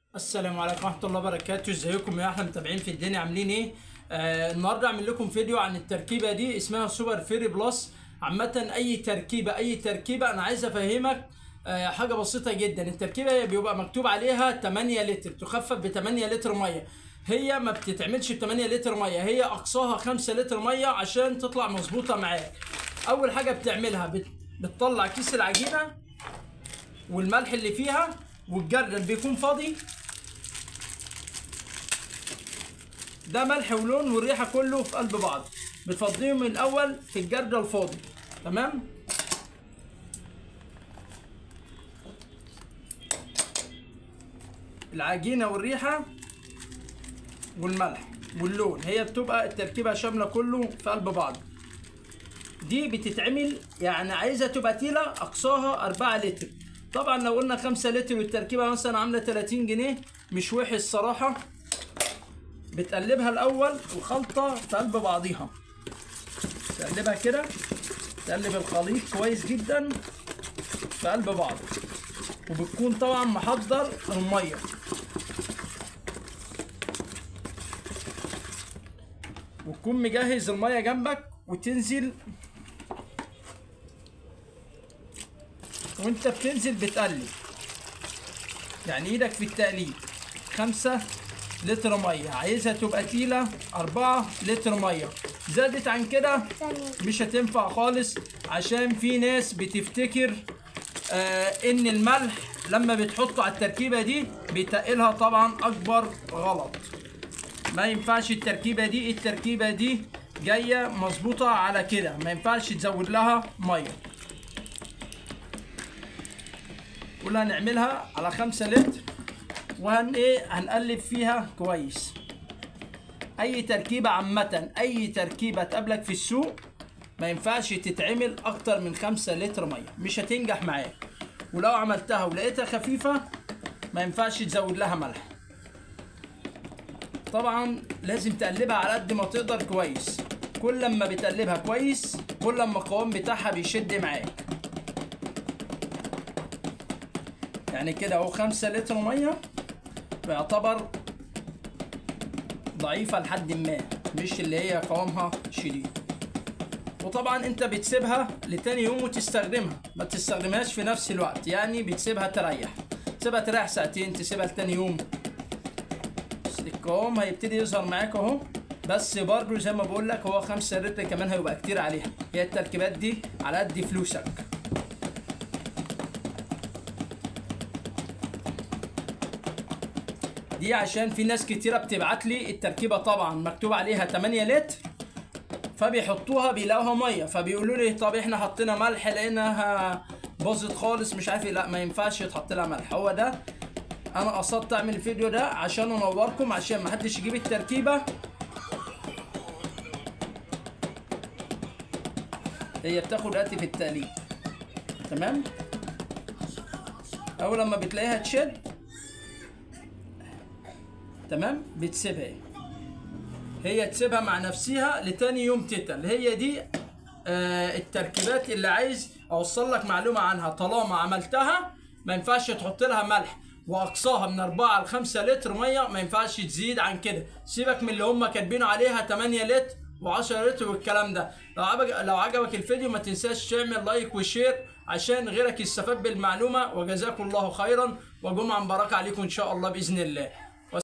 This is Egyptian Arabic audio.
السلام عليكم ورحمة الله وبركاته ازيكم يا احلى متابعين في الدنيا عاملين ايه؟ آه النهارده اعمل لكم فيديو عن التركيبة دي اسمها سوبر فيري بلس عامة اي تركيبة اي تركيبة انا عايز افهمك آه حاجة بسيطة جدا التركيبة هي بيبقى مكتوب عليها 8 لتر تخفف ب 8 لتر مية هي ما بتتعملش ب 8 لتر مية هي اقصاها 5 لتر مية عشان تطلع مظبوطة معاك اول حاجة بتعملها بت... بتطلع كيس العجينة والملح اللي فيها والجردل بيكون فاضي ده ملح ولون والريحه كله في قلب بعض بتفضيهم الاول في الجردل الفاضي تمام العجينه والريحه والملح واللون هي بتبقى التركيبه شامله كله في قلب بعض دي بتتعمل يعني عايزه تبقى تقيله اقصاها 4 لتر طبعا لو قلنا 5 لتر والتركيبه مثلا عامله 30 جنيه مش وحش الصراحه بتقلبها الاول الخلطه في قلب بعضيها تقلبها كده تقلب الخليط كويس جدا في قلب بعض وبتكون طبعا محضر الميه وتكون مجهز الميه جنبك وتنزل وانت بتنزل بتقلب يعني ايدك في التقليب خمسة لتر ميه عايزها تبقى تقيله 4 لتر ميه زادت عن كده مش هتنفع خالص عشان في ناس بتفتكر آه ان الملح لما بتحطه على التركيبه دي بيتقلها طبعا اكبر غلط ما ينفعش التركيبه دي التركيبه دي جايه مظبوطه على كده ما ينفعش تزود لها ميه قلنا هنعملها على 5 لتر وهن ايه هنقلب فيها كويس اي تركيبه عامه اي تركيبه تقابلك في السوق ما ينفعش تتعمل اكتر من 5 لتر ميه مش هتنجح معاك ولو عملتها ولقيتها خفيفه ما ينفعش تزود لها ملح طبعا لازم تقلبها على قد ما تقدر كويس كل لما بتقلبها كويس كل لما القوام بتاعها بيشد معاك يعني كده اهو 5 لتر ميه بيعتبر ضعيفة لحد ما مش اللي هي قوامها شديد وطبعا انت بتسيبها لتاني يوم وتستخدمها ما تستخدمهاش في نفس الوقت يعني بتسيبها تريح تسيبها تريح ساعتين تسيبها لتاني يوم القوام هيبتدي يظهر معاك اهو بس برضه زي ما بقول لك هو 5 لتر كمان هيبقى كتير عليها هي التركيبات دي على قد فلوسك دي عشان في ناس كتيرة بتبعت لي التركيبة طبعا مكتوب عليها 8 لتر فبيحطوها بيلاقوها ميه فبيقولوا لي طب احنا حطينا ملح لقيناها باظت خالص مش عارف لا ما ينفعش يتحط لها ملح هو ده انا قصدت اعمل الفيديو ده عشان انوركم عشان ما حدش يجيب التركيبه هي بتاخد وقت في التقليب تمام اول لما بتلاقيها تشد تمام بتسيبها هي تسيبها مع نفسها لتاني يوم تتل هي دي آه التركيبات اللي عايز اوصل لك معلومه عنها طالما عملتها ما ينفعش تحط لها ملح واقصاها من 4 ل 5 لتر ميه ما ينفعش تزيد عن كده سيبك من اللي هم كاتبينه عليها 8 لتر و10 لتر والكلام ده لو عجبك لو عجبك الفيديو ما تنساش تعمل لايك وشير عشان غيرك يستفاد بالمعلومه وجزاكم الله خيرا وجمعه مباركه عليكم ان شاء الله باذن الله